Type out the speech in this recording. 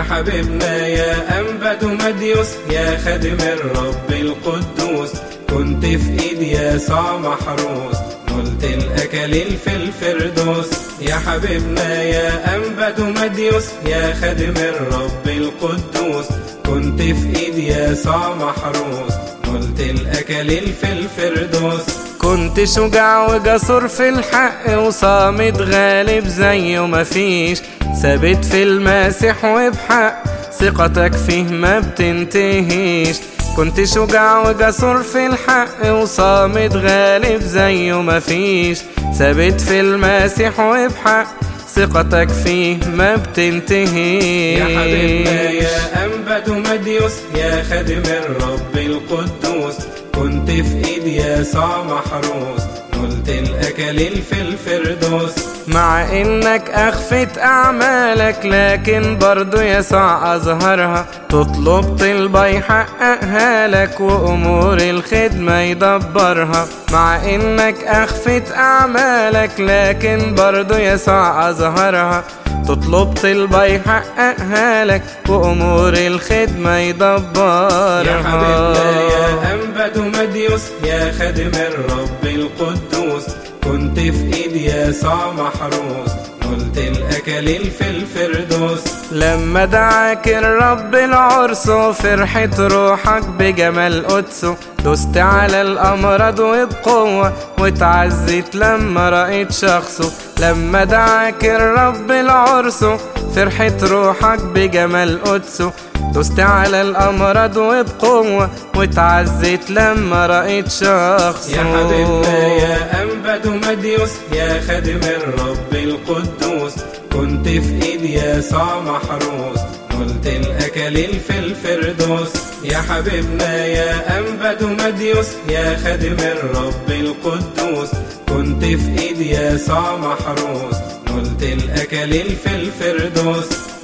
حبيبنا يا أنبت مديوس يا خادم الرب القدوس كنت في إيد يسوع محروس نلت الأكاليل في الفردوس يا حبيبنا يا أنبت مديوس يا خادم الرب القدوس كنت في إيد يسوع محروس نلت الأكاليل في الفردوس كنت شجاع وجسور في الحق وصامد غالب زيه مفيش ثابت في الماسح وبحق ثقتك فيه ما بتنتهيش كنت شجاع وجسور في الحق وصامد غالب زيه مفيش ثابت في الماسح وبحق ثقتك فيه ما بتنتهيش يا حبيبنا يا أنبت مديوس يا خادم الرب القدوس كنت في إيد يسوع محروس نلت الأكاليل في الفردوس مع انك اخفت اعمالك لكن برضو يسوع اظهرها تطلب طلبة يحققها لك وامور الخدمة يدبرها مع انك اخفت اعمالك لكن برضو يسوع اظهرها تطلب طلبة يحققها لك وامور الخدمة يدبرها يا حبيبنا يا أنبت مديوس يا خادم الرب القدوس كنت في إيد يسوع محروس نلت الأكاليل في الفردوس لما دعاك الرب العرس وفرحة روحك بجمال قدسه دست على الأمراض وبقوة واتعزت لما رأيت شخصه لما دعاك الرب العرس فرحة روحك بجمال قدسه دست على الأمراض وبقوة واتعزت لما رأيت شخصه يا حبيبنا يا أنبت مديوس يا خادم الرب القدوس كنت في إيد يسوع محروس نلت الأكاليل في الفردوس يا حبيبنا يا أنبت مديوس يا خادم الرب القدوس كنت في إيد يسوع محروس نلت الأكاليل في الفردوس